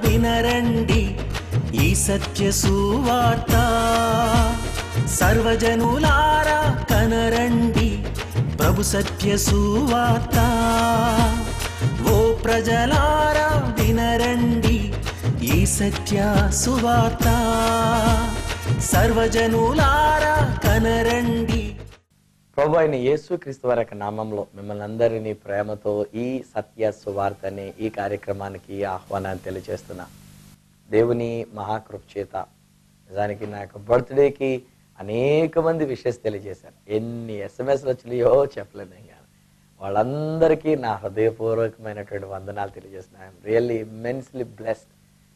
వినరండి ఈ సత్య సువార్త సర్వజనులారా కనరండి ప్రభు సత్య సువార్త ఓ ప్రజలారా వినరండి ఈ సత్య సువార్త సర్వజనులారా కనరండి ప్రభు అయిన యేసు క్రీస్తు వారి యొక్క నామంలో మిమ్మల్ని అందరినీ ప్రేమతో ఈ సత్య సువార్త అనే ఈ కార్యక్రమానికి ఆహ్వానాన్ని తెలియజేస్తున్నా దేవుని మహాకృప చేత నిజానికి నా యొక్క బర్త్డేకి అనేక మంది విషెస్ తెలియజేశారు ఎన్ని ఎస్ఎంఎస్లు వచ్చినాయో చెప్పలేను ఇంకా వాళ్ళందరికీ నా హృదయపూర్వకమైనటువంటి వందనాలు తెలియజేస్తున్నా ఐఎమ్ రియల్లీ ఇమ్మెన్స్లీ బ్లెస్డ్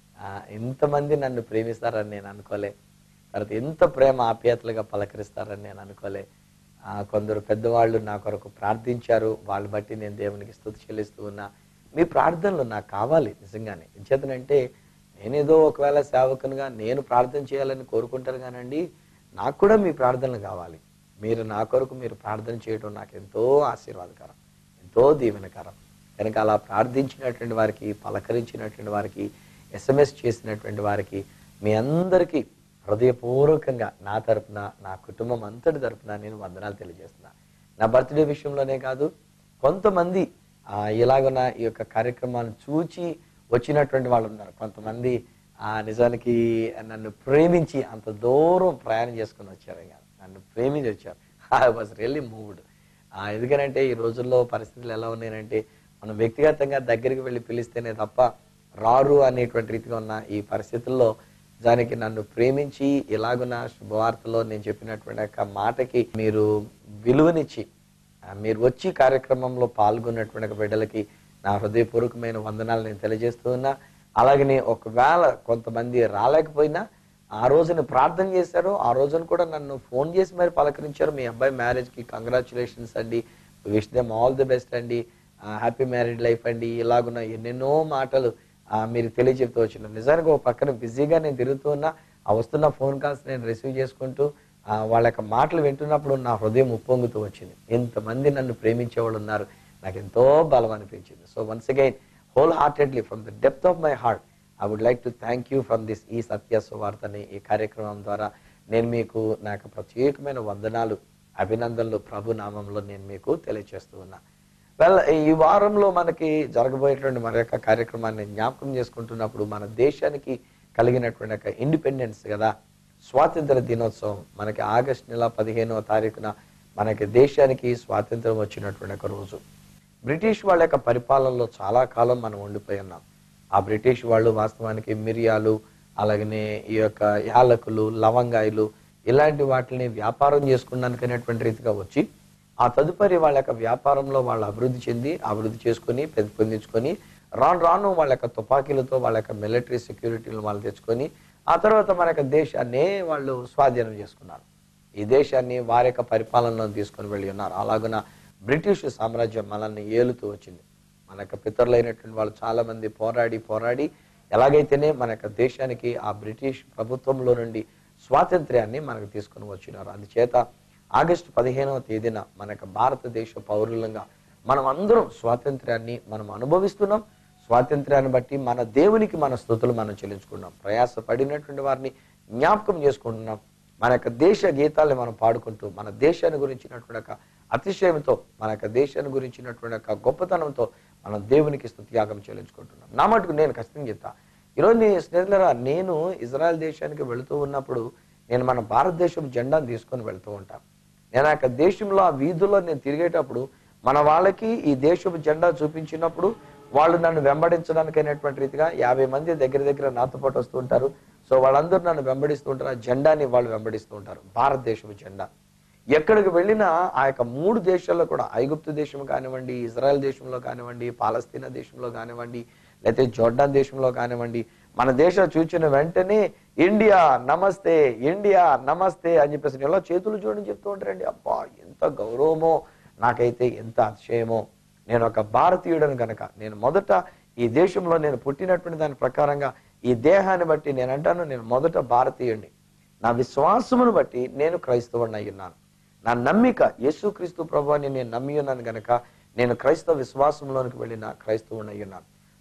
ఇంతమంది నన్ను ప్రేమిస్తారని నేను అనుకోలే తర్వాత ఎంత ప్రేమ ఆప్యాయతలుగా పలకరిస్తారని నేను అనుకోలే ఆ, కొందరు పెద్దవాళ్ళు నా కొరకు ప్రార్థించారు వాళ్ళు బట్టి నేను దేవునికి స్థుతి చెల్లిస్తూ ఉన్నా మీ ప్రార్థనలు నాకు కావాలి నిజంగానే ఎంచేతనంటే నేనేదో ఒకవేళ సేవకునిగా నేను ప్రార్థన చేయాలని కోరుకుంటాను కానండి నాకు కూడా మీ ప్రార్థనలు కావాలి మీరు నా కొరకు మీరు ప్రార్థన చేయడం నాకు ఎంతో ఆశీర్వాదకరం ఎంతో దీవెనకరం కనుక అలా ప్రార్థించినటువంటి వారికి పలకరించినటువంటి వారికి ఎస్ఎంఎస్ చేసినటువంటి వారికి మీ అందరికీ హృదయపూర్వకంగా నా తరపున నా కుటుంబం అంతటి తరపున నేను వందనాలు తెలియజేస్తున్నా నా బర్త్డే విషయంలోనే కాదు కొంతమంది ఆ, ఇలాగున్న ఈ యొక్క కార్యక్రమాన్ని చూచి వచ్చినటువంటి వాళ్ళు ఉన్నారు కొంతమంది ఆ నిజానికి నన్ను ప్రేమించి అంత దూరం ప్రయాణం చేసుకుని వచ్చారు ఇక నన్ను ప్రేమించి వచ్చారు ఐ వాజ్ రియల్లీ మూవ్డ్ ఎందుకనంటే ఈ రోజుల్లో పరిస్థితులు ఎలా ఉన్నాయంటే మనం వ్యక్తిగతంగా దగ్గరికి వెళ్ళి పిలిస్తేనే తప్ప రారు అనేటువంటి రీతిగా ఉన్న ఈ పరిస్థితుల్లో దానికి నన్ను ప్రేమించి ఇలాగున్న శుభవార్తలో నేను చెప్పినటువంటి యొక్క మాటకి మీరు విలువనిచ్చి ఆ, మీరు వచ్చి కార్యక్రమంలో పాల్గొన్నటువంటి ఒక బిడ్డలకి నా హృదయపూర్వకమైన వందనాలు నేను తెలియజేస్తూ ఉన్నా అలాగనే ఒకవేళ కొంతమంది రాలేకపోయినా ఆ రోజున ప్రార్థన చేశారు ఆ రోజున కూడా నన్ను ఫోన్ చేసి మరి పలకరించారు మీ అబ్బాయి మ్యారేజ్కి కంగ్రాచులేషన్స్ అండి wish them all the best అండి హ్యాపీ మ్యారీడ్ లైఫ్ అండి ఇలాగున్న ఎన్నెన్నో మాటలు ఆ, మీరు తెలియజెప్తూ వచ్చిన నిజానికి ఒక పక్కన బిజీగా నేను తిరుగుతూ ఉన్నా ఆ వస్తున్న ఫోన్ కాల్స్ నేను రిసీవ్ చేసుకుంటూ ఆ, వాళ్ళ యొక్క మాటలు వింటున్నప్పుడు నా హృదయం ఉప్పొంగుతూ వచ్చింది ఎంతమంది నన్ను ప్రేమించే వాళ్ళు ఉన్నారు నాకు ఎంతో బలం అనిపించింది so once again wholeheartedly from the depth of my heart I would like to thank you from this ఈ సత్య సువార్త అనే ఈ కార్యక్రమం ద్వారా నేను మీకు నా యొక్క ప్రత్యేకమైన వందనాలు అభినందనలు ప్రభు నామంలో నేను మీకు తెలియజేస్తూ ఉన్నా వెల్ ఈ వారంలో మనకి జరగబోయేటువంటి మన యొక్క కార్యక్రమాన్ని జ్ఞాపకం చేసుకుంటున్నప్పుడు మన దేశానికి కలిగినటువంటి యొక్క ఇండిపెండెన్స్ కదా స్వాతంత్ర దినోత్సవం మనకి ఆగస్ట్ నెల పదిహేనవ తారీఖున మనకి దేశానికి స్వాతంత్రం వచ్చినటువంటి ఒక రోజు బ్రిటిష్ వాళ్ళ యొక్క పరిపాలనలో చాలా కాలం మనం ఉండిపోయి ఉన్నాం ఆ బ్రిటిష్ వాళ్ళు వాస్తవానికి మిరియాలు అలాగనే ఈ యొక్క యాలకులు లవంగాయలు ఇలాంటి వాటిని వ్యాపారం చేసుకున్నానికి అనేటువంటి రీతిగా వచ్చి ఆ తదుపరి వాళ్ళ యొక్క వ్యాపారంలో వాళ్ళు అభివృద్ధి చెంది అభివృద్ధి చేసుకొని పెంపొందించుకొని రాను రాను వాళ్ళ యొక్క తుపాకీలతో వాళ్ళ యొక్క మిలిటరీ సెక్యూరిటీలు వాళ్ళు తెచ్చుకొని ఆ తర్వాత మన యొక్క దేశాన్ని వాళ్ళు స్వాధీనం చేసుకున్నారు ఈ దేశాన్ని వారి యొక్క పరిపాలనలో తీసుకొని వెళ్ళి ఉన్నారు అలాగున బ్రిటిష్ సామ్రాజ్యం మనల్ని ఏలుతూ వచ్చింది మన యొక్క పితరులైనటువంటి వాళ్ళు చాలా మంది పోరాడి పోరాడి ఎలాగైతేనే మన యొక్క దేశానికి ఆ బ్రిటిష్ ప్రభుత్వంలో నుండి స్వాతంత్ర్యాన్ని మనకు తీసుకొని వచ్చినారు అందుచేత ఆగస్టు పదిహేనవ తేదీన మన యొక్క భారతదేశ పౌరులంగా మనం అందరం స్వాతంత్ర్యాన్ని మనం అనుభవిస్తున్నాం స్వాతంత్ర్యాన్ని బట్టి మన దేవునికి మన స్థుతులు మనం చెల్లించుకున్నాం ప్రయాస పడినటువంటి వారిని జ్ఞాపకం చేసుకుంటున్నాం మన యొక్క దేశ గీతాలను మనం పాడుకుంటూ మన దేశాన్ని గురించినటువంటి ఒక అతిశయంతో మన యొక్క దేశాన్ని గురించినటువంటి ఒక గొప్పతనంతో మనం దేవునికి స్తుతియాగం చెల్లించుకుంటున్నాం నా మటుకు నేను ఖచ్చితంగా చెప్తా ఈరోజు నీ స్నేహితులరా నేను ఇజ్రాయెల్ దేశానికి వెళుతూ ఉన్నప్పుడు నేను మన భారతదేశం జెండాను తీసుకొని వెళ్తూ ఉంటాను నేను ఆ యొక్క దేశంలో ఆ వీధుల్లో నేను తిరిగేటప్పుడు మన వాళ్ళకి ఈ దేశపు జెండా చూపించినప్పుడు వాళ్ళు నన్ను వెంబడించడానికి అయినటువంటి రీతిగా యాభై మంది దగ్గర దగ్గర నాతో పాటు వస్తూ ఉంటారు సో వాళ్ళందరూ నన్ను వెంబడిస్తూ ఉంటారు ఆ జెండాని వాళ్ళు వెంబడిస్తూ ఉంటారు భారతదేశపు జెండా ఎక్కడికి వెళ్ళినా ఆ యొక్క మూడు దేశాల్లో కూడా ఐగుప్తు దేశం కానివ్వండి ఇజ్రాయెల్ దేశంలో కానివ్వండి పాలస్తీనా దేశంలో కానివ్వండి లేకపోతే జోర్డాన్ దేశంలో కానివ్వండి మన దేశం చూచిన వెంటనే ఇండియా నమస్తే ఇండియా నమస్తే అని చెప్పేసి ఎలా చేతులు చూడని చెప్తూ ఉంటారండి అబ్బా ఎంత గౌరవమో నాకైతే ఎంత అతిశయమో నేను ఒక భారతీయుడను కనుక నేను మొదట ఈ దేశంలో నేను పుట్టినటువంటి దాని ప్రకారంగా ఈ దేహాన్ని బట్టి నేను అంటాను నేను మొదట భారతీయుడిని నా విశ్వాసమును బట్టి నేను క్రైస్తవుడిని అయి ఉన్నాను నా నమ్మిక యేసుక్రీస్తు ప్రభువాన్ని నేను నమ్మి ఉన్నాను గనక నేను క్రైస్తవ విశ్వాసంలోనికి వెళ్ళిన క్రైస్తవుని అయి ఉన్నాను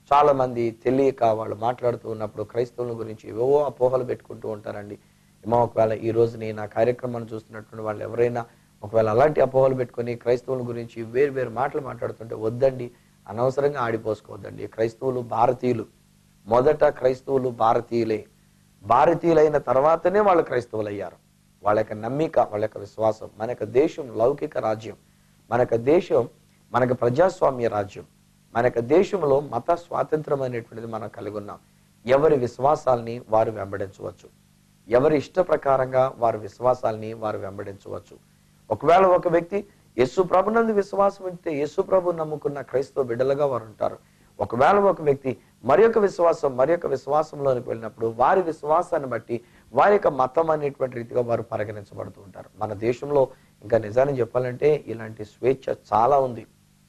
చాలా మంది తెలియక వాళ్ళు మాట్లాడుతూ ఉన్నప్పుడు క్రైస్తవుల గురించి ఏవో అపోహలు పెట్టుకుంటూ ఉంటారండి ఏమో ఒకవేళ ఈ రోజు నేను నా కార్యక్రమాన్ని చూస్తున్నటువంటి వాళ్ళు ఎవరైనా ఒకవేళ అలాంటి అపోహలు పెట్టుకొని క్రైస్తవుల గురించి వేరు వేరు మాటలు మాట్లాడుతుంటే వద్దండి అనవసరంగా ఆడిపోసుకోవద్దండి క్రైస్తవులు భారతీయులు మొదట క్రైస్తవులు భారతీయులే భారతీయులైన తర్వాతనే వాళ్ళు క్రైస్తవులు అయ్యారు వాళ్ళ యొక్క నమ్మిక వాళ్ళ యొక్క విశ్వాసం మన యొక్క దేశం లౌకిక రాజ్యం మన యొక్క దేశం మనకు ప్రజాస్వామ్య రాజ్యం మన యొక్క దేశంలో మత స్వాతంత్రం అనేటువంటిది మనం కలిగి ఉన్నాం ఎవరి విశ్వాసాల్ని వారు వెంబడించవచ్చు ఎవరి ఇష్ట ప్రకారంగా వారి విశ్వాసాల్ని వారు వెంబడించవచ్చు ఒకవేళ ఒక వ్యక్తి యేసు ప్రభునందు విశ్వాసం ఉంటే యేసు ప్రభు నమ్ముకున్న క్రైస్తవ బిడ్డలుగా వారు ఉంటారు ఒకవేళ ఒక వ్యక్తి మరి యొక్క విశ్వాసం మరి యొక్క విశ్వాసంలోనికి వెళ్ళినప్పుడు వారి విశ్వాసాన్ని బట్టి వారి యొక్క మతం అనేటువంటి రీతిగా వారు పరిగణించబడుతూ ఉంటారు మన దేశంలో ఇంకా నిజాన్ని చెప్పాలంటే ఇలాంటి స్వేచ్ఛ చాలా ఉంది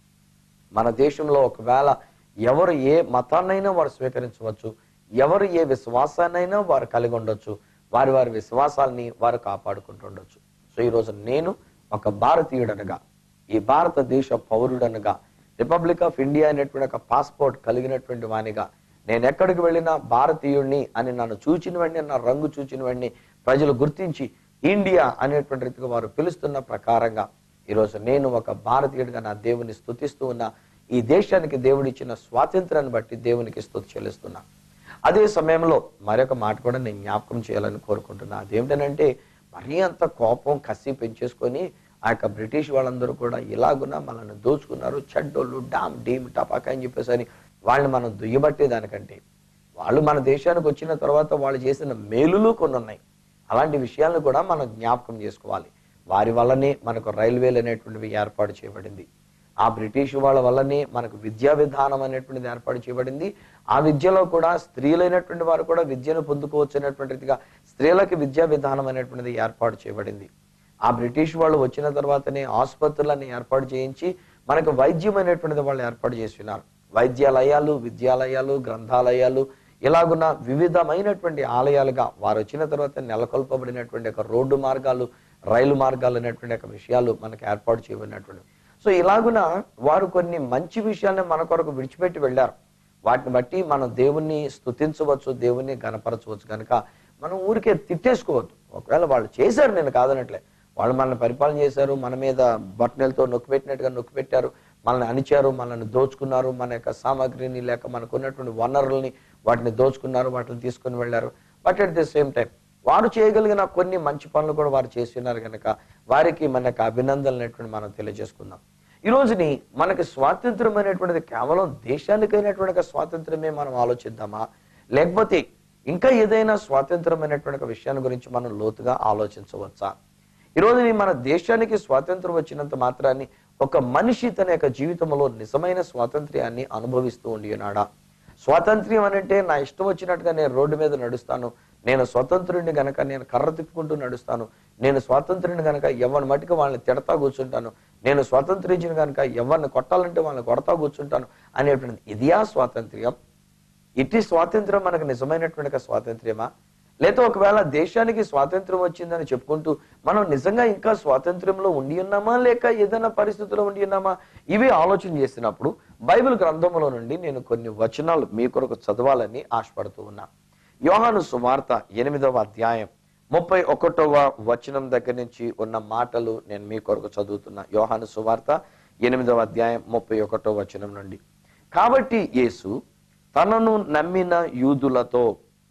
మన దేశంలో ఒకవేళ ఎవరు ఏ మతాన్నైనా వారు స్వీకరించవచ్చు ఎవరు ఏ విశ్వాసాన్నైనా వారు కలిగి ఉండొచ్చు వారి వారి విశ్వాసాల్ని వారు కాపాడుకుంటుండొచ్చు సో ఈరోజు నేను ఒక భారతీయుడనగా ఈ భారతదేశ పౌరుడనగా రిపబ్లిక్ ఆఫ్ ఇండియా అనేటువంటి ఒక పాస్పోర్ట్ కలిగినటువంటి వానిగా నేను ఎక్కడికి వెళ్ళినా భారతీయుడిని అని నన్ను చూచిన వెంటనే నా రంగు చూచిన వెంటనే ప్రజలు గుర్తించి ఇండియా అనేటువంటి రీతిగా వారు పిలుస్తున్న ప్రకారంగా ఈరోజు నేను ఒక భారతీయుడిగా నా దేవుని స్తుతిస్తూ ఉన్నా ఈ దేశానికి దేవుడిచ్చిన స్వాతంత్రాన్ని బట్టి దేవునికి స్తుతి చెల్లిస్తున్నా అదే సమయంలో మరొక మాట కూడా నేను జ్ఞాపకం చేయాలని కోరుకుంటున్నా అదేమిటనంటే మరీ అంత కోపం కసి పెంచేసుకొని ఆ యొక్క బ్రిటిష్ వాళ్ళందరూ కూడా ఇలాగున్నా మనల్ని దోచుకున్నారు చెడ్డోళ్ళు డామ్ డీమ్ టపాకా అని చెప్పేసి అని వాళ్ళని మనం దుయ్యబట్టే దానికంటే వాళ్ళు మన దేశానికి వచ్చిన తర్వాత వాళ్ళు చేసిన మేలులు కొన్ని ఉన్నాయి అలాంటి విషయాలను కూడా మనం జ్ఞాపకం చేసుకోవాలి వారి వల్లనే మనకు రైల్వేలు అనేటువంటివి ఏర్పాటు చేయబడింది ఆ బ్రిటిష్ వాళ్ళ వల్లనే మనకు విద్యా విధానం అనేటువంటిది ఏర్పాటు చేయబడింది ఆ విద్యలో కూడా స్త్రీలైనటువంటి వారు కూడా విద్యను పొందుకోవచ్చు అనేటువంటి రీతిగా స్త్రీలకి విద్యా విధానం అనేటువంటిది ఏర్పాటు చేయబడింది ఆ బ్రిటిష్ వాళ్ళు వచ్చిన తర్వాతనే ఆసుపత్రులని ఏర్పాటు చేయించి మనకు వైద్యం అనేటువంటిది వాళ్ళు ఏర్పాటు చేస్తున్నారు వైద్యాలయాలు విద్యాలయాలు గ్రంథాలయాలు ఇలాగున్న వివిధమైనటువంటి ఆలయాలుగా వారు వచ్చిన తర్వాత నెలకొల్పబడినటువంటి ఒక రోడ్డు మార్గాలు రైలు మార్గాలు అనేటువంటి ఒక విషయాలు మనకు ఏర్పాటు చేయబడినటువంటి సో ఇలాగున వారు కొన్ని మంచి విషయాన్ని మన కొరకు విడిచిపెట్టి వెళ్ళారు వాటిని బట్టి మనం దేవుణ్ణి స్తుతించవచ్చు దేవుణ్ణి గనపరచవచ్చు కనుక మనం ఊరికే తిట్టేసుకోవద్దు ఒకవేళ వాళ్ళు చేశారు నేను కాదనట్లే వాళ్ళు మనల్ని పరిపాలన చేశారు మన మీద బట్టనలతో నొక్కిపెట్టినట్టుగా నొక్కిపెట్టారు మనల్ని అణిచారు మనల్ని దోచుకున్నారు మన యొక్క సామాగ్రిని లేక మనకు ఉన్నటువంటి వనరుల్ని వాటిని దోచుకున్నారు వాటిని తీసుకొని వెళ్ళారు but at the same time వారు చేయగలిగిన కొన్ని మంచి పనులు కూడా వారు చేస్తున్నారు కనుక వారికి మన యొక్క అభినందనలు అనేటువంటి మనం తెలియజేసుకుందాం ఈ రోజుని మనకి స్వాతంత్రం అనేటువంటిది కేవలం దేశానికైనటువంటి ఒక స్వాతంత్రమే మనం ఆలోచిద్దామా లేకపోతే ఇంకా ఏదైనా స్వాతంత్రం అనేటువంటి ఒక విషయాన్ని గురించి మనం లోతుగా ఆలోచించవచ్చా ఈ రోజు మన దేశానికి స్వాతంత్రం వచ్చినంత మాత్రాన్ని ఒక మనిషి తన యొక్క జీవితంలో నిజమైన స్వాతంత్ర్యాన్ని అనుభవిస్తూ ఉండి ఉన్నాడా స్వాతంత్ర్యం అనంటే నా ఇష్టం వచ్చినట్టుగా నేను రోడ్డు మీద నడుస్తాను నేను స్వతంత్రుడిని గనక నేను కర్ర తిప్పుకుంటూ నడుస్తాను నేను స్వాతంత్రుడిని గనక ఎవరిని మట్టుకు వాళ్ళని తిడతా కూర్చుంటాను నేను స్వాతంత్రించిన గనక ఎవరిని కొట్టాలంటే వాళ్ళని కొడతా కూర్చుంటాను అనేటువంటిది ఇదియా స్వాతంత్ర్యం ఇట్టి స్వాతంత్రం మనకు నిజమైనటువంటి ఒక స్వాతంత్ర్యమా లేదా ఒకవేళ దేశానికి స్వాతంత్రం వచ్చిందని చెప్పుకుంటూ మనం నిజంగా ఇంకా స్వాతంత్ర్యంలో ఉండి ఉన్నామా లేక ఏదైనా పరిస్థితుల్లో ఉండి ఉన్నామా ఇవి ఆలోచన చేసినప్పుడు బైబిల్ గ్రంథంలో నుండి నేను కొన్ని వచనాలు మీ కొరకు చదవాలని ఆశపడుతూ ఉన్నా యోహాను సువార్త ఎనిమిదవ అధ్యాయం ముప్పై ఒకటవ వచనం దగ్గర నుంచి ఉన్న మాటలు నేను మీ కొరకు చదువుతున్నా యోహాను సువార్త ఎనిమిదవ అధ్యాయం ముప్పై ఒకటవ వచనం నుండి కాబట్టి యేసు తనను నమ్మిన యూదులతో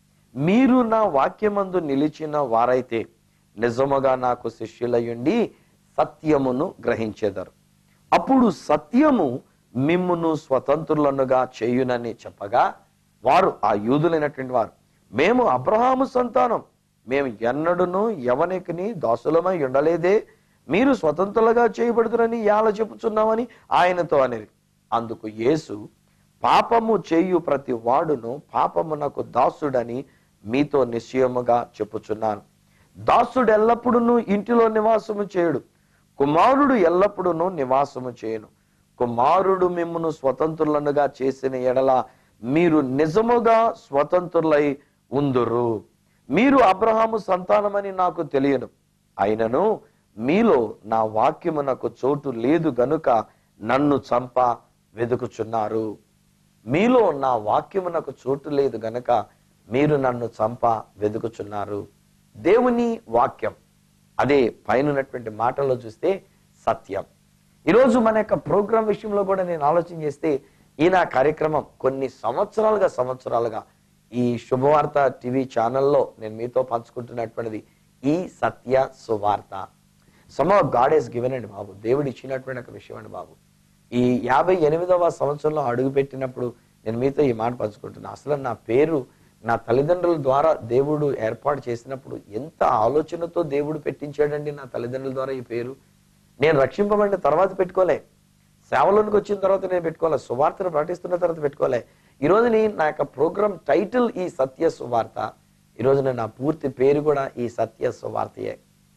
మీరు నా వాక్యమందు నిలిచిన వారైతే నిజముగా నాకు శిష్యులయుండి సత్యమును గ్రహించెదరు అప్పుడు సత్యము మిమ్మును స్వతంత్రులనుగా చేయునని చెప్పగా వారు ఆ యూదులైనటువంటి వారు మేము అబ్రహాము సంతానం మేము ఎన్నడును ఎవనికిని దాసులమై ఉండలేదే మీరు స్వతంత్రులుగా చేయబడుతురని యాల చెప్పుచున్నామని ఆయనతో అనేది అందుకు యేసు పాపము చేయు ప్రతి వాడును పాపమునకు దాసుడని మీతో నిశ్చయముగా చెప్పుచున్నాను దాసుడు ఎల్లప్పుడూ ఇంటిలో నివాసము చేయుడు కుమారుడు ఎల్లప్పుడూ నివాసము చేయను కుమారుడు మిమ్మును స్వతంత్రులనుగా చేసిన ఎడల మీరు నిజముగా స్వతంత్రులై ఉందురు మీరు అబ్రహాము సంతానమని నాకు తెలియను అయినను మీలో నా వాక్యమునకు చోటు లేదు గనుక నన్ను చంప వెతుకుచున్నారు మీలో నా వాక్యమునకు చోటు లేదు గనక మీరు నన్ను చంప వెతుకుచున్నారు దేవుని వాక్యం అదే పైన ఉన్నటువంటి మాటల్లో చూస్తే సత్యం ఈరోజు మన యొక్క ప్రోగ్రాం విషయంలో కూడా నేను ఆలోచన చేస్తే ఈ నా కార్యక్రమం కొన్ని సంవత్సరాలుగా సంవత్సరాలుగా ఈ శుభవార్త టీవీ ఛానల్లో నేను మీతో పంచుకుంటున్నటువంటిది ఈ Satya Suvartha some of God he's given అండి బాబు దేవుడు ఇచ్చినటువంటి ఒక విషయం అండి బాబు ఈ యాభై ఎనిమిదవ సంవత్సరంలో అడుగు పెట్టినప్పుడు నేను మీతో ఈ మాట పంచుకుంటున్నా అసలు నా పేరు నా తల్లిదండ్రుల ద్వారా దేవుడు ఏర్పాటు చేసినప్పుడు ఎంత ఆలోచనతో దేవుడు పెట్టించాడండి నా తల్లిదండ్రుల ద్వారా ఈ పేరు నేను రక్షింపబడిన తర్వాత పెట్టుకోలే సేవలోనికి వచ్చిన తర్వాత నేను పెట్టుకోలే సువార్తను ప్రకటిస్తున్న తర్వాత పెట్టుకోలే ఈ రోజుని నా యొక్క ప్రోగ్రామ్ టైటిల్ ఈ సత్య సువార్త ఈ రోజున నా పూర్తి పేరు కూడా ఈ సత్య సువార్తయే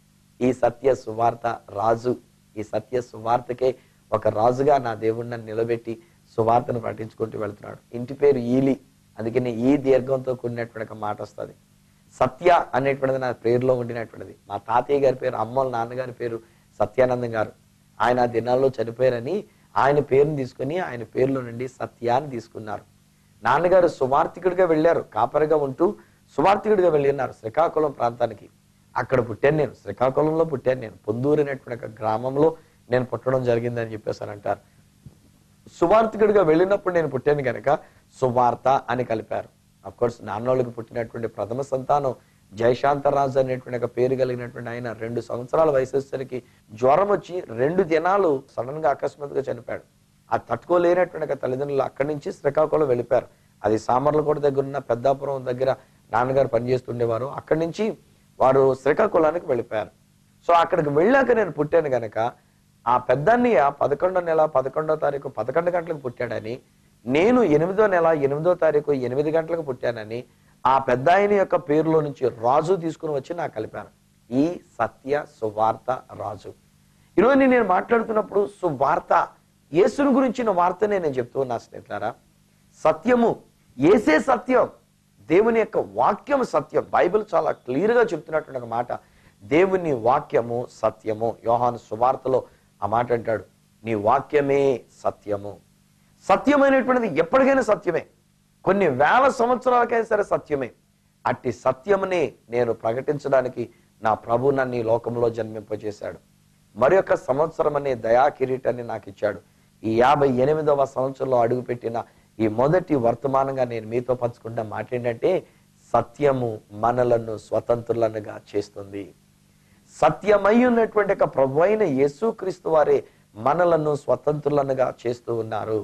ఈ సత్య సువార్త రాజు ఈ సత్య సువార్తకే ఒక రాజుగా నా దేవుడిని నన్ను నిలబెట్టి సువార్తను ప్రకటించుకుంటూ వెళ్తున్నాడు ఇంటి పేరు ఈలి అందుకని ఈ దీర్ఘంతో కూడినటువంటి ఒక మాట వస్తుంది సత్య అనేటువంటిది నా పేరులో ఉండినటువంటిది మా తాతయ్య గారి పేరు అమ్మోళ్ళ నాన్నగారి పేరు సత్యానందం గారు ఆయన ఆ దినాల్లో చనిపోయారని ఆయన పేరుని తీసుకుని ఆయన పేరులో నుండి సత్యాన్ని తీసుకున్నారు నాన్నగారు సువార్థికుడిగా వెళ్ళారు కాపరిగా ఉంటూ సువార్థికుడిగా వెళ్ళినారు శ్రీకాకుళం ప్రాంతానికి అక్కడ పుట్టాను నేను శ్రీకాకుళంలో పుట్టాను నేను పొందూరు అనేటువంటి ఒక గ్రామంలో నేను పుట్టడం జరిగిందని చెప్పేసి అని అంటారు సువార్థికుడిగా వెళ్ళినప్పుడు నేను పుట్టాను కనుక సువార్త అని కలిపారు అఫ్ కోర్స్ నాన్నోళ్ళకి పుట్టినటువంటి ప్రథమ సంతానం జయశాంతరాజు అనేటువంటి ఒక పేరు కలిగినటువంటి ఆయన రెండు సంవత్సరాల వయసు వచ్చేసరికి జ్వరం వచ్చి రెండు దినాలు సడన్ గా అకస్మాత్తుగా చనిపోయాడు ఆ తట్టుకోలేనటువంటి ఒక తల్లిదండ్రులు అక్కడి నుంచి శ్రీకాకుళం వెళ్ళిపోయారు అది సామర్లకోట దగ్గర ఉన్న పెద్దాపురం దగ్గర నాన్నగారు పనిచేస్తుండేవారు అక్కడి నుంచి వారు శ్రీకాకుళానికి వెళ్ళిపోయారు సో అక్కడికి వెళ్ళాక నేను పుట్టాను గనక ఆ పెద్దన్నయ్య పదకొండో నెల పదకొండో తారీఖు పదకొండు గంటలకు పుట్టాడని నేను ఎనిమిదో నెల ఎనిమిదో తారీఖు ఎనిమిది గంటలకు పుట్టానని ఆ పెద్ద ఆయన యొక్క పేరులో నుంచి రాజు తీసుకుని వచ్చి నాకు కలిపాను ఈ సత్య సువార్త రాజు ఈరోజు నేను మాట్లాడుతున్నప్పుడు సువార్త యేసుని గురించిన వార్తనే నేను చెప్తూ ఉన్నా స్నేహితులారా సత్యము ఏసే సత్యం దేవుని యొక్క వాక్యం సత్యం బైబిల్ చాలా క్లియర్ గా చెప్తున్నటువంటి ఒక మాట దేవుని వాక్యము సత్యము యోహాను సువార్తలో ఆ మాట అంటాడు నీ వాక్యమే సత్యము సత్యమైనటువంటిది ఎప్పటికైనా సత్యమే కొన్ని వేల సంవత్సరాలకైనా సరే సత్యమే అట్టి సత్యముని నేను ప్రకటించడానికి నా ప్రభు నన్ను ఈ లోకంలో జన్మింపజేశాడు మరి యొక్క సంవత్సరం అనే దయా కిరీటాన్ని నాకు ఇచ్చాడు ఈ యాభై ఎనిమిదవ సంవత్సరంలో అడుగుపెట్టిన ఈ మొదటి వర్తమానంగా నేను మీతో పంచుకున్న మాట ఏంటంటే సత్యము మనలను స్వతంత్రులనుగా చేస్తుంది సత్యమై ఉన్నటువంటి ఒక ప్రభు అయిన యేసుక్రీస్తు వారే మనలను స్వతంత్రులనుగా చేస్తూ ఉన్నారు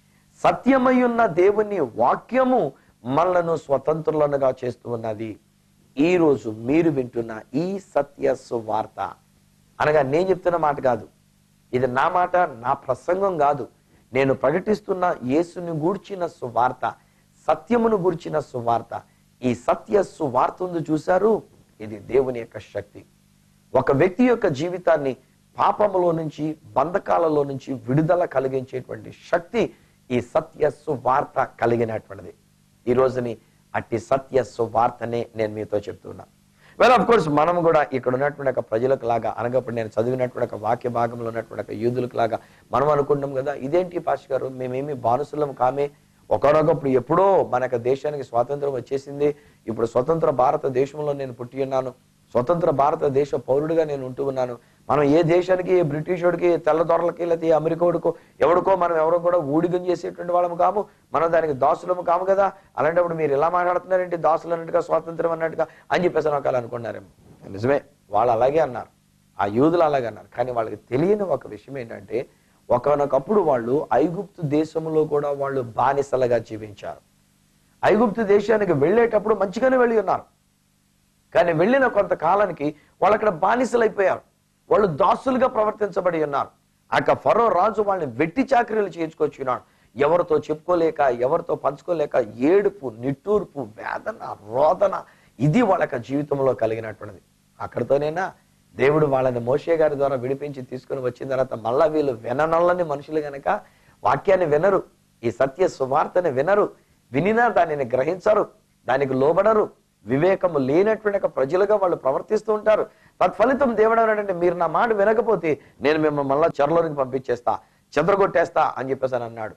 సత్యమై ఉన్న దేవుని వాక్యము మనలను స్వతంత్రులనుగా చేస్తూ ఉన్నది ఈ రోజు మీరు వింటున్న ఈ సత్య సువార్త అనగా నేను చెప్తున్న మాట కాదు ఇది నా మాట నా ప్రసంగం కాదు నేను ప్రకటిస్తున్న యేసుని గూర్చిన సువార్త సత్యమును గూర్చిన సువార్త ఈ సత్య సువార్త ఉంది చూశారు ఇది దేవుని యొక్క శక్తి ఒక వ్యక్తి యొక్క జీవితాన్ని పాపములో నుంచి బంధకాలలో నుంచి విడుదల కలిగించేటువంటి శక్తి ఈ సత్య సువార్త కలిగినటువంటిది ఈ రోజుని అట్టి సత్య సువార్తనే నేను మీతో చెప్తున్నా వెల్ ఆఫ్ కోర్స్ మనం కూడా ఇక్కడ ఉన్నటువంటి ఒక ప్రజలకు లాగా అనగప్పుడు నేను చదివినటువంటి ఒక వాక్య భాగంలో ఉన్నటువంటి ఒక యూదులకు లాగా మనం అనుకుంటాం కదా ఇదేంటి పాష్ గారు మేమేమి బానిసలం కామే ఒకనొకప్పుడు ఎప్పుడో మన యొక్క దేశానికి స్వాతంత్రం వచ్చేసింది ఇప్పుడు స్వతంత్ర భారతదేశంలో నేను పుట్టి ఉన్నాను స్వతంత్ర భారతదేశ పౌరుడిగా నేను ఉంటూ ఉన్నాను మనం ఏ దేశానికి ఏ బ్రిటిష్ వాడికి తెల్లదొరలకి లేకపోతే ఏ అమెరికాడికో ఎవడికో మనం ఎవరో కూడా ఊడిగం చేసేటువంటి వాళ్ళము కాము మనం దానికి దాసులము కాము కదా అలాంటప్పుడు మీరు ఇలా మాట్లాడుతున్నారేంటి దాసులు అన్నట్టుగా స్వాతంత్రం అన్నట్టుగా అని చెప్పేసి ఒకళ్ళు అనుకున్నారేమో నిజమే వాళ్ళు అలాగే అన్నారు ఆ యూదులు అలాగే అన్నారు కానీ వాళ్ళకి తెలియని ఒక విషయం ఏంటంటే ఒకనొకప్పుడు వాళ్ళు ఐగుప్తు దేశంలో కూడా వాళ్ళు బానిసలుగా జీవించారు ఐగుప్తు దేశానికి వెళ్ళేటప్పుడు మంచిగానే వెళ్ళి ఉన్నారు కానీ వెళ్ళిన కొంతకాలానికి వాళ్ళు అక్కడ బానిసలైపోయారు వాళ్ళు దాసులుగా ప్రవర్తించబడి ఉన్నారు అక్క ఫరో రాజు వాళ్ళని వెట్టి చాకరీలు చేయించుకొచ్చినాడు ఎవరితో చెప్పుకోలేక ఎవరితో పంచుకోలేక ఏడుపు నిట్టూర్పు వేదన రోదన ఇది వాళ్ళ యొక్క జీవితంలో కలిగినటువంటిది అక్కడితోనేనా దేవుడు వాళ్ళని మోషే గారి ద్వారా విడిపించి తీసుకుని వచ్చిన తర్వాత మళ్ళా వీళ్ళు విననొల్లని మనుషులు గనక వాక్యాన్ని వినరు ఈ సత్య సువార్తని వినరు వినినా దానిని గ్రహించరు దానికి లోబడరు వివేకము లేనటువంటి ఒక ప్రజలుగా వాళ్ళు ప్రవర్తిస్తూ ఉంటారు తత్ఫలితం దేవుడు అన్నాడంటే మీరు నా మాట వినకపోతే నేను మిమ్మల్ని మళ్ళా చెరలోనికి పంపించేస్తా చెదరగొట్టేస్తా అని చెప్పేసి అని అన్నాడు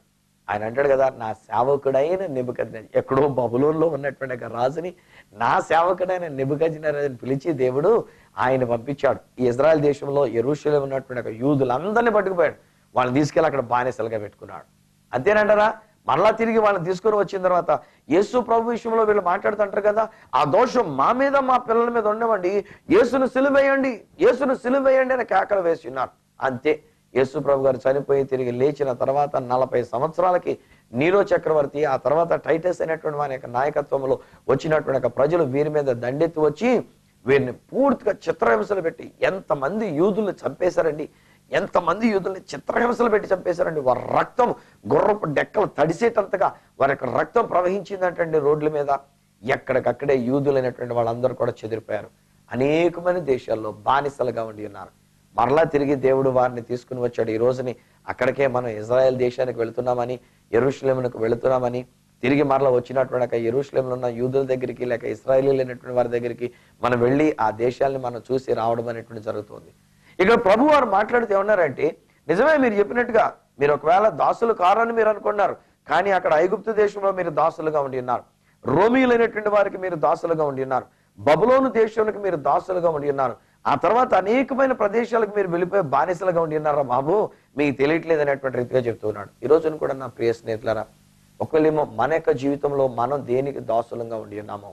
ఆయన అంటాడు కదా నా సేవకుడైన నిబుకజ్ఞ ఎక్కడో బబులోన్లో ఉన్నటువంటి ఒక రాజుని నా సేవకుడైన నిబుకజ్ఞని పిలిచి దేవుడు ఆయన పంపించాడు ఈ ఇజ్రాయెల్ దేశంలో ఎరుషులో ఉన్నటువంటి ఒక యూదులందరినీ పట్టుకుపోయాడు వాళ్ళని తీసుకెళ్ళి అక్కడ బానిసలుగా పెట్టుకున్నాడు అంతేనంటారా మరలా తిరిగి వాళ్ళని తీసుకొని వచ్చిన తర్వాత యేసు ప్రభు విషయంలో వీళ్ళు మాట్లాడుతుంటారు కదా ఆ దోషం మా మీద మా పిల్లల మీద ఉండవండి యేసును సిలువేయండి యేసును సిలువేయండి అని కేకలు వేసి ఉన్నారు అంతే యేసు ప్రభు గారు చనిపోయి తిరిగి లేచిన తర్వాత నలభై సంవత్సరాలకి నీరో చక్రవర్తి ఆ తర్వాత టైటస్ అనేటువంటి వారి యొక్క నాయకత్వంలో వచ్చినటువంటి ఒక ప్రజలు వీరి మీద దండెత్తి వచ్చి వీరిని పూర్తిగా చిత్రహింసలు పెట్టి ఎంతమంది యూదులు చంపేశారండి ఎంతమంది యూదుల్ని చిత్రహింసలు పెట్టి చంపేశారండి వారి రక్తం గుర్రపు డెక్కలు తడిసేటంతగా వారి యొక్క రక్తం ప్రవహించిందంటండి రోడ్ల మీద ఎక్కడికక్కడే యూదులైనటువంటి వాళ్ళందరూ కూడా చెదిరిపోయారు అనేకమైన దేశాల్లో బానిసలుగా ఉండి ఉన్నారు మరలా తిరిగి దేవుడు వారిని తీసుకుని వచ్చాడు ఈ రోజుని అక్కడికే మనం ఇజ్రాయెల్ దేశానికి వెళుతున్నామని ఎరుషులేమునకు వెళుతున్నామని తిరిగి మరలా వచ్చినటువంటి ఒక ఎరుషులేములో ఉన్న యూదుల దగ్గరికి లేక ఇస్రాయలీలు అయినటువంటి వారి దగ్గరికి మనం వెళ్ళి ఆ దేశాలని మనం చూసి రావడం అనేటువంటి జరుగుతుంది ఇక్కడ ప్రభు వారు మాట్లాడితే ఏమన్నారంటే నిజమే మీరు చెప్పినట్టుగా మీరు ఒకవేళ దాసులు కారని మీరు అనుకున్నారు కానీ అక్కడ ఐగుప్తు దేశంలో మీరు దాసులుగా ఉండి ఉన్నారు రోమియులైనటువంటి వారికి మీరు దాసులుగా ఉండి ఉన్నారు బబులోను దేశానికి మీరు దాసులుగా ఉండి ఉన్నారు ఆ తర్వాత అనేకమైన ప్రదేశాలకు మీరు వెళ్ళిపోయి బానిసలుగా ఉండి ఉన్నారా బాబు మీకు తెలియట్లేదు అనేటువంటి రీతిగా చెప్తూ ఉన్నాడు ఈ రోజున కూడా నా ప్రియ స్నేహితులారా ఒకవేళేమో మన యొక్క జీవితంలో మనం దేనికి దాసులంగా ఉండి ఉన్నామో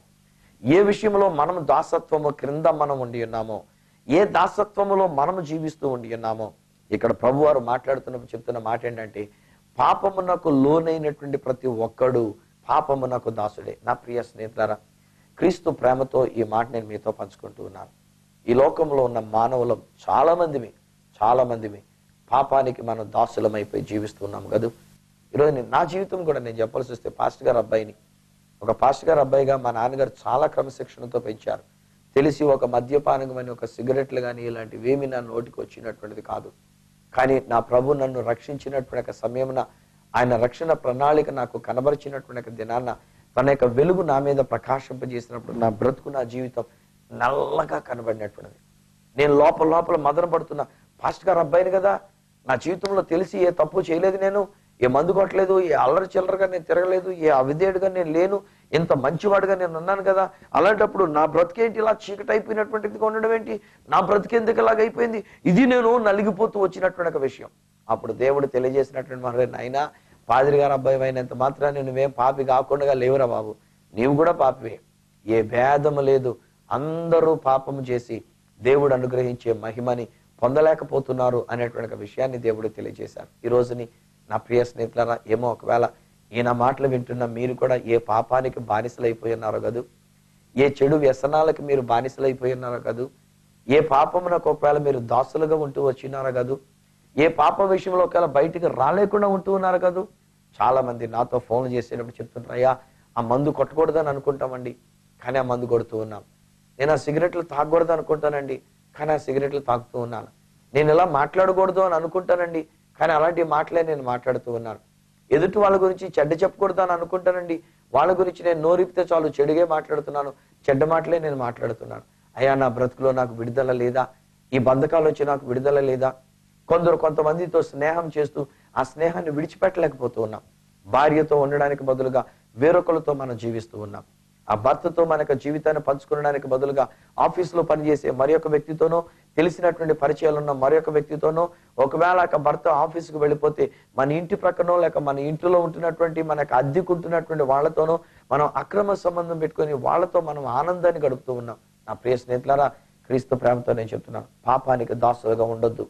ఏ విషయంలో మనం దాసత్వము క్రింద మనం ఉండి ఉన్నామో ఏ దాసత్వములో మనము జీవిస్తూ ఉండి ఉన్నామో ఇక్కడ ప్రభు వారు మాట్లాడుతున్నప్పుడు చెప్తున్న మాట ఏంటంటే పాపమునకు లోనైనటువంటి ప్రతి ఒక్కడు పాపమునకు దాసుడే నా ప్రియ స్నేహితులారా క్రీస్తు ప్రేమతో ఈ మాట నేను మీతో పంచుకుంటూ ఉన్నాను ఈ లోకంలో ఉన్న మానవులం చాలా మందిమి చాలా మందిమి పాపానికి మనం దాసులమైపోయి జీవిస్తున్నాం కదూ ఈరోజు నేను- నా జీవితం కూడా నేను చెప్పాల్సి వస్తే పాస్టర్ గారు అబ్బాయిని ఒక పాస్టర్ గారు అబ్బాయిగా మా నాన్నగారు చాలా క్రమశిక్షణతో పెంచారు తెలిసి ఒక మద్యపానం అని ఒక సిగరెట్లు కానీ ఇలాంటివి ఏమి నా నోటికి వచ్చినటువంటిది కాదు కానీ నా ప్రభు నన్ను రక్షించినటువంటి ఒక సమయమున ఆయన రక్షణ ప్రణాళిక నాకు కనబరిచినటువంటి ఒక దినాన్న తన యొక్క వెలుగు నా మీద ప్రకాశింపజేసినప్పుడు నా బ్రతుకు నా జీవితం నల్లగా కనబడినటువంటిది నేను లోపల లోపల మదన పడుతున్నా పాస్ట్ గారు అబ్బాయిని కదా నా జీవితంలో తెలిసి ఏ తప్పు చేయలేదు నేను ఏ మందు కొట్టలేదు ఏ అల్లరి చిల్లరగా నేను తిరగలేదు ఏ అవిధేయుడుగా నేను లేను ఇంత మంచివాడుగా నేను ఉన్నాను కదా అలాంటప్పుడు నా బ్రతికేంటి ఇలా చీకటి అయిపోయినటువంటిదిగా ఉండడం ఏంటి నా బ్రతికేందుకు ఇలాగ అయిపోయింది ఇది నేను నలిగిపోతూ వచ్చినటువంటి ఒక విషయం అప్పుడు దేవుడు తెలియజేసినటువంటి మరి నాయనా పాదిరి గారు అబ్బాయి అయినంత మాత్రాన్ని నువ్వేం పాపి కాకుండా లేవురా బాబు నీవు కూడా పాపివే ఏ భేదము లేదు అందరూ పాపము చేసి దేవుడు అనుగ్రహించే మహిమని పొందలేకపోతున్నారు అనేటువంటి ఒక విషయాన్ని దేవుడు తెలియజేశారు ఈ రోజుని నా ప్రియ స్నేహితులారా ఏమో ఒకవేళ ఈయన మాటలు వింటున్న మీరు కూడా ఏ పాపానికి బానిసలైపోయి ఉన్నారో కదూ ఏ చెడు వ్యసనాలకు మీరు బానిసలైపోయి ఉన్నారో కదూ ఏ పాపమునకు ఒకవేళ మీరు దాసులుగా ఉంటూ వచ్చినారో కదూ ఏ పాప విషయంలో ఒకవేళ బయటికి రాలేకుండా ఉంటూ ఉన్నారు కదూ చాలా మంది నాతో ఫోన్ చేసేటప్పుడు చెప్తుంటారు అయ్యా ఆ మందు కొట్టకూడదని అనుకుంటామండి కానీ ఆ మందు కొడుతూ ఉన్నాం నేను ఆ సిగరెట్లు తాగకూడదు అనుకుంటానండి కానీ ఆ సిగరెట్లు తాగుతూ ఉన్నాను నేను ఇలా మాట్లాడకూడదు అని అనుకుంటానండి కానీ అలాంటి మాటలే నేను మాట్లాడుతూ ఉన్నాను ఎదుటి వాళ్ళ గురించి చెడ్డ చెప్పకూడదు అని అనుకుంటానండి వాళ్ళ గురించి నేను నోరిపితే చాలు చెడుగే మాట్లాడుతున్నాను చెడ్డ మాటలే నేను మాట్లాడుతున్నాను అయ్యా నా బ్రతుకులో నాకు విడుదల లేదా ఈ బంధకాలు వచ్చి నాకు విడుదల లేదా కొందరు కొంతమందితో స్నేహం చేస్తూ ఆ స్నేహాన్ని విడిచిపెట్టలేకపోతూ ఉన్నాం భార్యతో ఉండడానికి బదులుగా వేరొకరితో మనం జీవిస్తూ ఉన్నాం ఆ భర్తతో మన యొక్క జీవితాన్ని పంచుకోవడానికి బదులుగా ఆఫీసులో పనిచేసే మరి ఒక వ్యక్తితోనో తెలిసినటువంటి పరిచయాలు ఉన్న మరి ఒక వ్యక్తితోనో ఒకవేళ ఆ భర్త ఆఫీసుకు వెళ్ళిపోతే మన ఇంటి ప్రక్కనో లేక మన ఇంటిలో ఉంటున్నటువంటి మనకు అద్దెకుంటున్నటువంటి వాళ్ళతోనో మనం అక్రమ సంబంధం పెట్టుకొని వాళ్ళతో మనం ఆనందాన్ని గడుపుతూ ఉన్నాం నా ప్రియ స్నేహితులారా క్రీస్తు ప్రేమతో నేను చెప్తున్నాను పాపానికి దాసులుగా ఉండొద్దు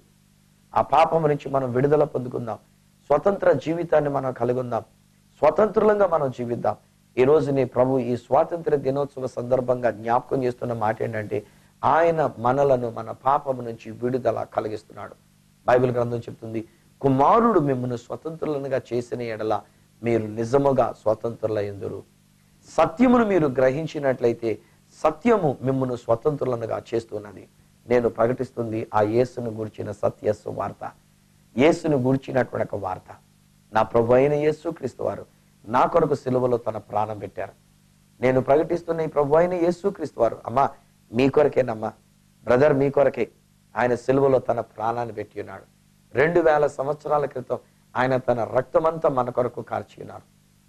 ఆ పాపం నుంచి మనం విడుదల పొందుకుందాం స్వతంత్ర జీవితాన్ని మనం కలుగుందాం స్వతంత్రులంగా మనం జీవిద్దాం ఈ రోజు నీ ప్రభు ఈ స్వాతంత్ర దినోత్సవ సందర్భంగా జ్ఞాపకం చేస్తున్న మాట ఏంటంటే ఆయన మనలను మన పాపము నుంచి విడుదల కలిగిస్తున్నాడు బైబిల్ గ్రంథం చెప్తుంది కుమారుడు మిమ్మల్ని స్వతంత్రులనుగా చేసిన ఎడల మీరు నిజముగా స్వతంత్రులయ్యుందురు సత్యమును మీరు గ్రహించినట్లయితే సత్యము మిమ్మల్ని స్వతంత్రులనుగా చేస్తున్నది నేను ప్రకటిస్తుంది ఆ యేసును గురించిన సత్య వార్త యేసును గురించినటువంటి ఒక వార్త నా ప్రభు అయిన యేసు క్రీస్తు వారు నా కొరకు సిలువలో తన ప్రాణం పెట్టారు నేను ప్రకటిస్తున్న ఈ ప్రభు అయిన యేసు క్రీస్తు వారు అమ్మా మీ కొరకేనమ్మా బ్రదర్ మీ కొరకే ఆయన సిలువలో తన ప్రాణాన్ని పెట్టి ఉన్నాడు రెండు వేల సంవత్సరాల క్రితం ఆయన తన రక్తమంతా మన కొరకు కార్చినారు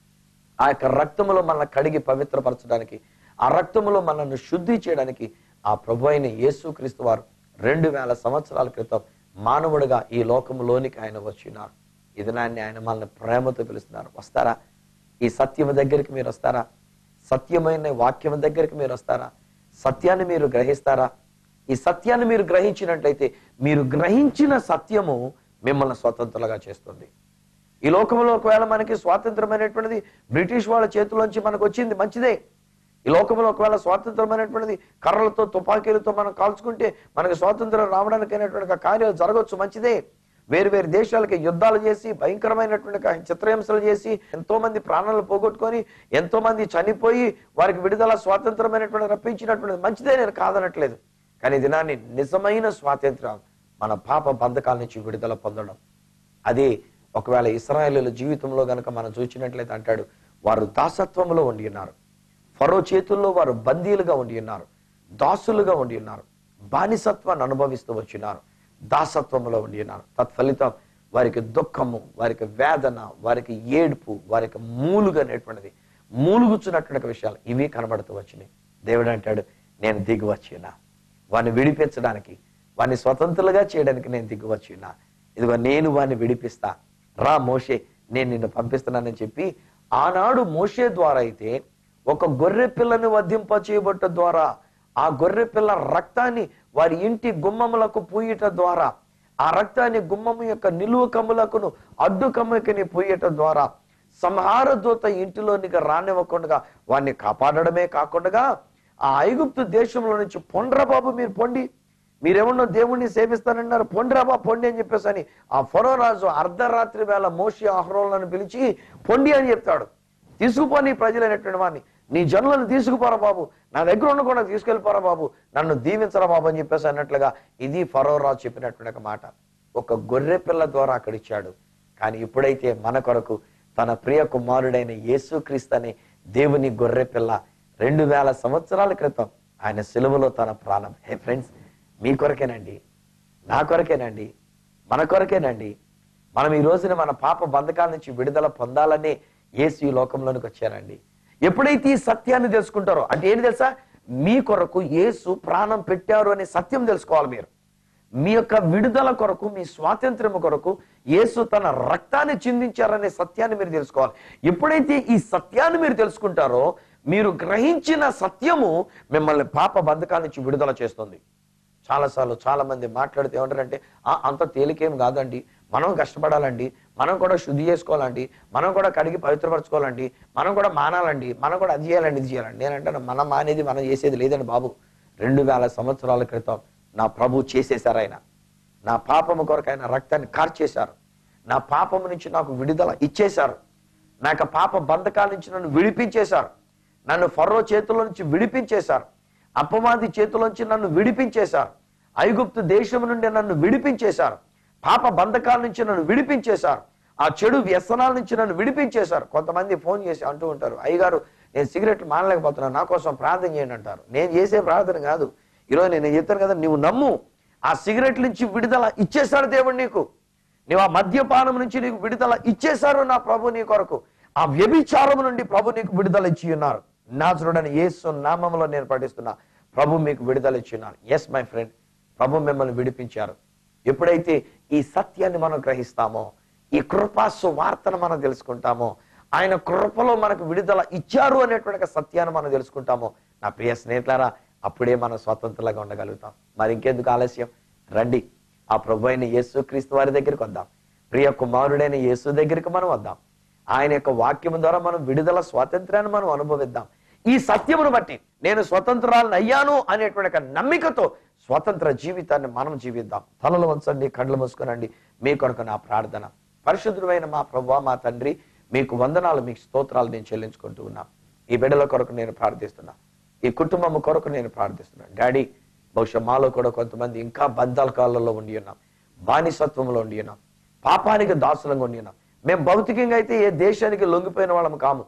ఆ యొక్క రక్తములో మనల్ని కడిగి పవిత్రపరచడానికి ఆ రక్తములో మనల్ని శుద్ధి చేయడానికి ఆ ప్రభు అయిన యేసుక్రీస్తు వారు రెండు వేల సంవత్సరాల క్రితం మానవుడిగా ఈ లోకములోనికి ఆయన వచ్చినారు ఇది నాన్ని ఆయన మనల్ని ప్రేమతో పిలుస్తున్నారు వస్తారా ఈ సత్యము దగ్గరికి మీరు వస్తారా సత్యమైన వాక్యం దగ్గరికి మీరు వస్తారా సత్యాన్ని మీరు గ్రహిస్తారా ఈ సత్యాన్ని మీరు గ్రహించినట్లయితే మీరు గ్రహించిన సత్యము మిమ్మల్ని స్వతంత్రులుగా చేస్తుంది ఈ లోకంలో ఒకవేళ మనకి స్వాతంత్రమైనటువంటిది బ్రిటిష్ వాళ్ళ చేతిలోంచి మనకు వచ్చింది మంచిదే ఈ లోకంలో ఒకవేళ స్వాతంత్రమైనటువంటిది కర్రలతో తుపాకీలతో మనం కాల్చుకుంటే మనకి స్వాతంత్రం రావడానికైనటువంటి కార్యాలు జరగవచ్చు మంచిదే వేరు వేరు దేశాలకి యుద్ధాలు చేసి భయంకరమైనటువంటి చిత్రహింసలు చేసి ఎంతో మంది ప్రాణాలు పోగొట్టుకొని ఎంతో మంది చనిపోయి వారికి విడుదల స్వాతంత్రమైనటువంటి రప్పించినటువంటి మంచిదే నేను కాదనట్లేదు కానీ ఈ దినాన్ని నిజమైన స్వాతంత్రం మన పాప బంధకాల నుంచి విడుదల పొందడం అది ఒకవేళ ఇస్రాయేలీల జీవితంలో గనక మనం చూసినట్లయితే అంటాడు వారు దాసత్వంలో ఉండి ఉన్నారు ఫరో చేతుల్లో వారు బందీలుగా ఉండి ఉన్నారు దాసులుగా ఉండి ఉన్నారు బానిసత్వాన్ని అనుభవిస్తూ వచ్చినారు దాసత్వంలో ఉండి ఉన్నారు తత్ఫలితం వారికి దుఃఖము వారికి వేదన వారికి ఏడుపు వారికి మూలుగా అనేటువంటిది మూలుగుచున్నటువంటి విషయాలు ఇవి కనబడుతూ వచ్చినాయి దేవుడు అంటాడు నేను దిగి వచ్చినా వాడిని విడిపించడానికి వాడిని స్వతంత్రులుగా చేయడానికి నేను దిగి వచ్చినా ఇదిగో నేను వాడిని విడిపిస్తా రా మోషే నేను నిన్ను పంపిస్తున్నానని చెప్పి ఆనాడు మోషే ద్వారా అయితే ఒక గొర్రె పిల్లని వధింప చేయబట్ట ద్వారా ఆ గొర్రె పిల్ల రక్తాన్ని వారి ఇంటి గుమ్మములకు పూయట ద్వారా ఆ రక్తాన్ని గుమ్మము యొక్క నిలువ కమ్ములకును అడ్డు కమ్ముకని పూయట ద్వారా సంహార దూత ఇంటిలోనికి రానివ్వకుండా వారిని కాపాడడమే కాకుండా ఆ ఐగుప్తు దేశంలో నుంచి పొండ్రా బాబు మీరు పొండి మీరేమన్నా దేవుణ్ణి సేవిస్తానన్నారు పొండిరాబా పొండి అని చెప్పేసి అని ఆ ఫరో రాజు అర్ధరాత్రి వేళ మోషి ఆహ్రోలను పిలిచి పొండి అని చెప్తాడు తీసుకుపో నీ ప్రజలైనటువంటి వాడిని నీ జనులను తీసుకుపోరా బాబు నా దగ్గర ఉండకుండా తీసుకెళ్ళిపోరా బాబు నన్ను దీవించరా బాబు అని చెప్పేసి అన్నట్లుగా ఇది ఫరో రాజు చెప్పినటువంటి ఒక మాట ఒక గొర్రె పిల్ల ద్వారా అక్కడ ఇచ్చాడు కానీ ఇప్పుడైతే మన కొరకు తన ప్రియ కుమారుడైన యేసుక్రీస్తు అనే దేవుని గొర్రె పిల్ల రెండు వేల సంవత్సరాల క్రితం ఆయన సెలవులో తన ప్రాణం హే ఫ్రెండ్స్ మీ కొరకేనండి నా కొరకేనండి మన కొరకేనండి మనం ఈ రోజున మన పాప బంధకాల నుంచి విడుదల పొందాలనే యేసు ఈ లోకంలోనికి వచ్చారండి ఎప్పుడైతే ఈ సత్యాన్ని తెలుసుకుంటారో అంటే ఏంటి తెలుసా మీ కొరకు యేసు ప్రాణం పెట్టారు అనే సత్యం తెలుసుకోవాలి మీరు మీ యొక్క విడుదల కొరకు మీ స్వాతంత్ర్యం కొరకు యేసు తన రక్తాన్ని చిందించారనే సత్యాన్ని మీరు తెలుసుకోవాలి ఎప్పుడైతే ఈ సత్యాన్ని మీరు తెలుసుకుంటారో మీరు గ్రహించిన సత్యము మిమ్మల్ని పాప బంధకాల నుంచి విడుదల చేస్తుంది చాలాసార్లు చాలా మంది మాట్లాడితే ఏమంటారంటే "ఆ, అంత తేలికేం కాదండి మనం కష్టపడాలండి మనం కూడా శుద్ధి చేసుకోవాలండి మనం కూడా కడిగి పవిత్రపరచుకోవాలండి మనం కూడా మానాలండి మనం కూడా అది చేయాలండి ఇది చేయాలండి నేనంటే మనం మానేది మనం చేసేది లేదండి బాబు రెండు వేల సంవత్సరాల క్రితం నా ప్రభు చేసేశారు ఆయన నా పాపము కొరకు ఆయన రక్తాన్ని కార్చేశారు నా పాపము నుంచి నాకు విడుదల ఇచ్చేశారు నా యొక్క పాప బంధకాల నుంచి నన్ను విడిపించేశారు నన్ను ఫర్రో చేతుల నుంచి విడిపించేశారు అపవాది చేతులోంచి నన్ను విడిపించేశారు ఐగుప్తు దేశం నుండి నన్ను విడిపించేశారు పాప బంధకాల నుంచి నన్ను విడిపించేశారు ఆ చెడు వ్యసనాల నుంచి నన్ను విడిపించేశారు కొంతమంది ఫోన్ చేసి అంటూ ఉంటారు అయ్యగారు నేను సిగరెట్ మానలేకపోతున్నాను నా కోసం ప్రార్థన చేయండి అంటారు నేను చేసే ప్రార్థన కాదు ఈరోజు నేను చెప్తాను కదా నువ్వు నమ్ము ఆ సిగరెట్ నుంచి విడుదల ఇచ్చేశాడు దేవుడు నీకు నీవు ఆ మద్యపానం నుంచి నీకు విడుదల ఇచ్చేశారు నా ప్రభు నీ కొరకు ఆ వ్యభిచారం నుండి ప్రభు నీకు విడుదల ఇచ్చి ఉన్నారు నాజరుడని యేసు నామంలో నేను పఠిస్తున్నా ప్రభు మీకు విడుదల ఇచ్చి ఉన్నారు ఎస్ మై ఫ్రెండ్ ప్రభు మిమ్మల్ని విడిపించారు ఎప్పుడైతే ఈ సత్యాన్ని మనం గ్రహిస్తామో ఈ కృపాసు వార్తను మనం తెలుసుకుంటామో ఆయన కృపలో మనకు విడుదల ఇచ్చారు అనేటువంటి ఒక సత్యాన్ని మనం తెలుసుకుంటామో నా ప్రియ స్నేహితులారా అప్పుడే మనం స్వతంత్రంగా ఉండగలుగుతాం మరి ఇంకెందుకు ఆలస్యం రండి ఆ ప్రభు అయిన యేసు క్రీస్తు వారి దగ్గరికి వద్దాం ప్రియ కుమారుడైన యేసు దగ్గరికి మనం వద్దాం ఆయన యొక్క వాక్యం ద్వారా మనం విడుదల స్వాతంత్రాన్ని మనం అనుభవిద్దాం ఈ సత్యమును బట్టి నేను స్వతంత్రాలను అయ్యాను అనేటువంటి ఒక నమ్మికతో స్వతంత్ర జీవితాన్ని మనం జీవిద్దాం తలలు వంచండి కళ్ళు మూసుకునండి మీ కొరకు నా ప్రార్థన పరిశుద్ధుడైన మా ప్రభు మా తండ్రి మీకు వందనాలు మీకు స్తోత్రాలు నేను చెల్లించుకుంటూ ఉన్నా ఈ బిడ్డల కొరకు నేను ప్రార్థిస్తున్నా ఈ కుటుంబం కొరకు నేను ప్రార్థిస్తున్నా డాడీ బహుశా మాలో కూడా కొంతమంది ఇంకా బంధాల కాలంలో ఉండి ఉన్నాం బానిసత్వంలో ఉండి ఉన్నాం పాపానికి దాసులంగా ఉండి ఉన్నాం మేము భౌతికంగా అయితే ఏ దేశానికి లొంగిపోయిన వాళ్ళం కాము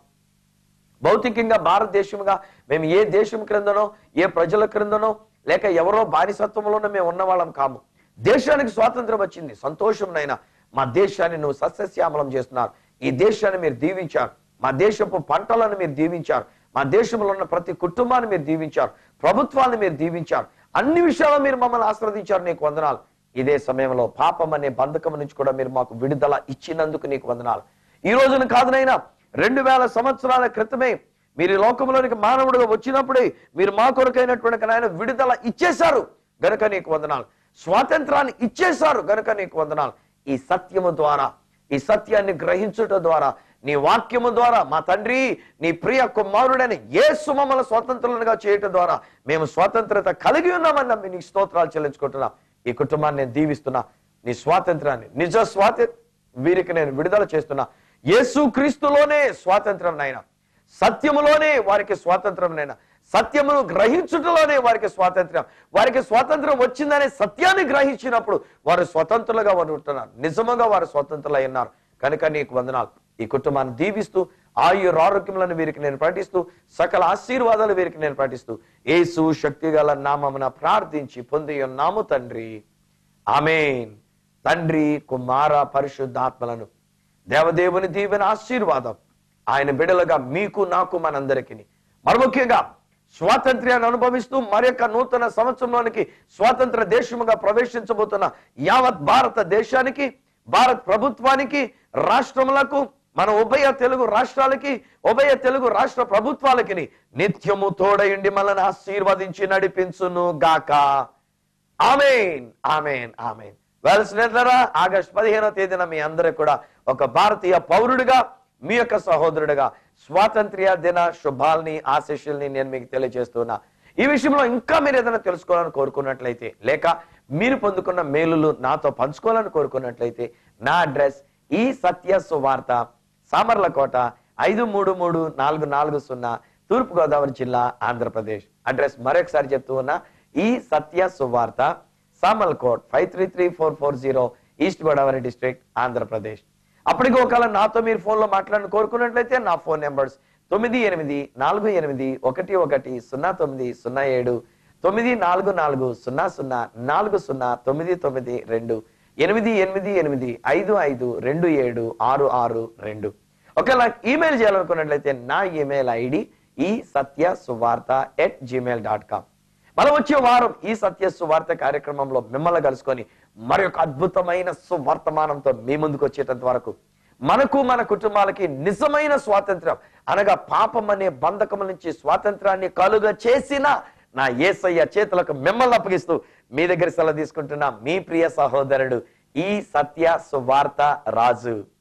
భౌతికంగా భారతదేశంగా మేము ఏ దేశం క్రిందనో ఏ ప్రజల క్రిందనో లేక ఎవరో బానిసత్వంలోనో మేము ఉన్న వాళ్ళం కాము దేశానికి స్వాతంత్రం వచ్చింది సంతోషంనైనా మా దేశాన్ని నువ్వు సస్యశ్యామలం చేస్తున్నారు ఈ దేశాన్ని మీరు దీవించారు మా దేశపు పంటలను మీరు దీవించారు మా దేశంలో ఉన్న ప్రతి కుటుంబాన్ని మీరు దీవించారు ప్రభుత్వాన్ని మీరు దీవించారు అన్ని విషయాల్లో మీరు మమ్మల్ని ఆస్వాదించారు నీకు వందనాలు ఇదే సమయంలో పాపం అనే బంధకం నుంచి కూడా మీరు మాకు విడుదల ఇచ్చినందుకు నీకు వందనాలు ఈ రోజున కాదునైనా రెండు వేల సంవత్సరాల క్రితమే మీరు ఈ లోకంలోనికి మానవుడిగా వచ్చినప్పుడే మీరు మా కొరకైనటువంటి ఆయన విడుదల ఇచ్చేశారు గనుక నీకు వందనాలు స్వాతంత్రాన్ని ఇచ్చేశారు గనుక నీకు వందనాలు ఈ సత్యము ద్వారా ఈ సత్యాన్ని గ్రహించుట ద్వారా నీ వాక్యము ద్వారా మా తండ్రి నీ ప్రియ కుమారుడని యేసు మమ్మల్ని స్వతంత్రులుగా చేయటం ద్వారా మేము స్వాతంత్రత కలిగి ఉన్నామని నమ్మి నీకు స్తోత్రాలు చెల్లించుకుంటున్నాం ఈ కుటుంబాన్ని నేను దీవిస్తున్నా నీ స్వాతంత్రాన్ని నిజ స్వాతంత్ర వీరికి నేను విడుదల చేస్తున్నా యేసు క్రీస్తులోనే స్వాతంత్రం నాయన సత్యములోనే వారికి స్వాతంత్రం నైనా సత్యమును గ్రహించుటలోనే వారికి స్వాతంత్రం వారికి స్వాతంత్రం వచ్చిందనే సత్యాన్ని గ్రహించినప్పుడు వారు స్వతంత్రులుగా వారు ఉంటున్నారు నిజముగా వారు స్వతంత్రులు ఉన్నారు కనుక నీకు వందనాలు ఈ కుటుంబాన్ని దీవిస్తూ ఆయుర ఆరోగ్యములను వీరికి నేను ప్రకటిస్తూ సకల ఆశీర్వాదాలు వీరికి నేను ప్రకటిస్తూ యేసు శక్తి గల నామమున ప్రార్థించి పొంది ఉన్నాము తండ్రి ఆమెన్ తండ్రి కుమార పరిశుద్ధాత్మలను దేవదేవుని దీవెన ఆశీర్వాదం ఆయన బిడలుగా మీకు నాకు మనందరికీ మరి ముఖ్యంగా స్వాతంత్ర్యాన్ని అనుభవిస్తూ మరొక నూతన సంవత్సరంలోనికి స్వాతంత్ర దేశముగా ప్రవేశించబోతున్న యావత్ భారత దేశానికి భారత్ ప్రభుత్వానికి రాష్ట్రములకు మన ఉభయ తెలుగు రాష్ట్రాలకి ఉభయ తెలుగు రాష్ట్ర ప్రభుత్వాలకి నిత్యము తోడయుండి మనల్ని ఆశీర్వదించి నడిపించును గాక ఆమెన్ ఆమెన్ ఆమెన్ వెల్ స్నేహితులారా ఆగస్ట్ పదిహేనో తేదీన మీ అందరూ కూడా ఒక భారతీయ పౌరుడిగా మీ యొక్క సహోదరుడిగా స్వాతంత్ర్య దిన శుభాల్ని ఆశీస్సుల్ని నేను మీకు తెలియజేస్తున్నా ఈ విషయంలో ఇంకా మీరు ఏదైనా తెలుసుకోవాలని కోరుకున్నట్లయితే లేక మీరు పొందుకున్న మేలులు నాతో పంచుకోవాలని కోరుకున్నట్లయితే నా అడ్రస్ ఈ సత్య సువార్త సామర్లకోట ఐదు మూడు మూడు నాలుగు నాలుగు సున్నా తూర్పు గోదావరి జిల్లా ఆంధ్రప్రదేశ్ అడ్రస్ మరొకసారి చెప్తూ ఉన్నా ఈ Satya Suvartha Samalkot five three three four four zero East Godavari district Andhra Pradesh అప్పటికి ఒకవేళ నాతో మీరు ఫోన్ లో మాట్లాడిన కోరుకున్నట్లయితే నా ఫోన్ నెంబర్స్ తొమ్మిది ఎనిమిది నాలుగు ఎనిమిది ఒకటి ఒకటి సున్నా తొమ్మిది సున్నా ఏడు తొమ్మిది నాలుగు నాలుగు సున్నా సున్నా నాలుగు సున్నా తొమ్మిది తొమ్మిది రెండు ఎనిమిది ఎనిమిది ఎనిమిది ఐదు ఐదు రెండు ఏడు ఆరు ఆరు రెండు ఒకవేళ ఈమెయిల్ చేయాలనుకున్నట్లయితే నా ఈమెయిల్ ఐడి ఈ సత్య సువార్త ఎట్ జీమెయిల్ డాట్ కామ్ మనం వచ్చే వారం ఈ సత్య సువార్త కార్యక్రమంలో మిమ్మల్ని కలుసుకొని మరి ఒక అద్భుతమైన సువర్తమానంతో మీ ముందుకు వచ్చేటంత వరకు మనకు మన కుటుంబాలకి నిజమైన స్వాతంత్రం అనగా పాపం అనే బంధకం నుంచి స్వాతంత్రాన్ని కలుగ చేసిన నా ఏసయ్య చేతులకు మిమ్మల్ని అప్పగిస్తూ మీ దగ్గర సెలవు తీసుకుంటున్న మీ ప్రియ సహోదరుడు ఈ సత్య సువార్త రాజు